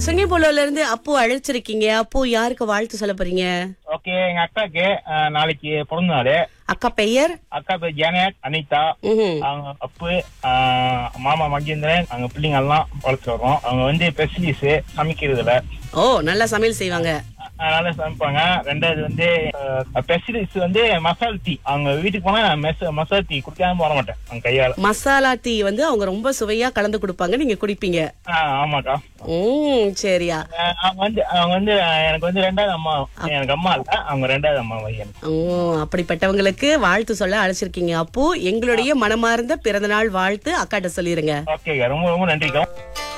சிங்கப்பூர்ல இருந்து அப்போ அழைச்சிருக்கீங்க அப்போ யாருக்கு வாழ்த்து சொல்ல போறீங்க ஓகே எங்க அக்காக்கு அஹ், நாளைக்கு பிறந்த நாள் அக்கா பெயர் அக்கா பேர் ஜானட் அனிதா ம்ஹும். அவங்க அப்பு ஆஹ், மாமா மகேந்திரன் அவங்க பிள்ளைங்க எல்லாம் வளர்த்து வர்றோம் அவங்க வந்து பெசிலிஸ் சமைக்கிறதுல ஓ நல்லா சமையல் செய்வாங்க அதனால சமைப்பாங்க ரெண்டாவது வந்து பெசிலிஸ் வந்து மசால் டீ அவங்க வீட்டுக்கு போனா நான் மெஸ் மசால் டீ குடிக்காம போட மாட்டேன் அவங்க கையால மசாலா டீ வந்து அவங்க ரொம்ப சுவையா கலந்து கொடுப்பாங்க நீங்க குடிப்பீங்க ஆஹ், ஆமாக்கா ம் சரியா அஹ், அவங்க வந்து அவங்க வந்து அஹ், எனக்கு வந்து ரெண்டாவது அம்மா எனக்கு அம்மா இல்ல அவங்க ரெண்டாவது அம்மா பையன் ஓ அப்படிப்பட்டவங்களுக்கு வாழ்த்து சொல்ல அழைச்சிருக்கீங்க அப்போ எங்களுடைய மனமார்ந்த பிறந்தநாள் வாழ்த்து அக்காட்ட சொல்லிருங்க ஓகேக்கா ரொம்ப ரொம்ப நன்றிக்கா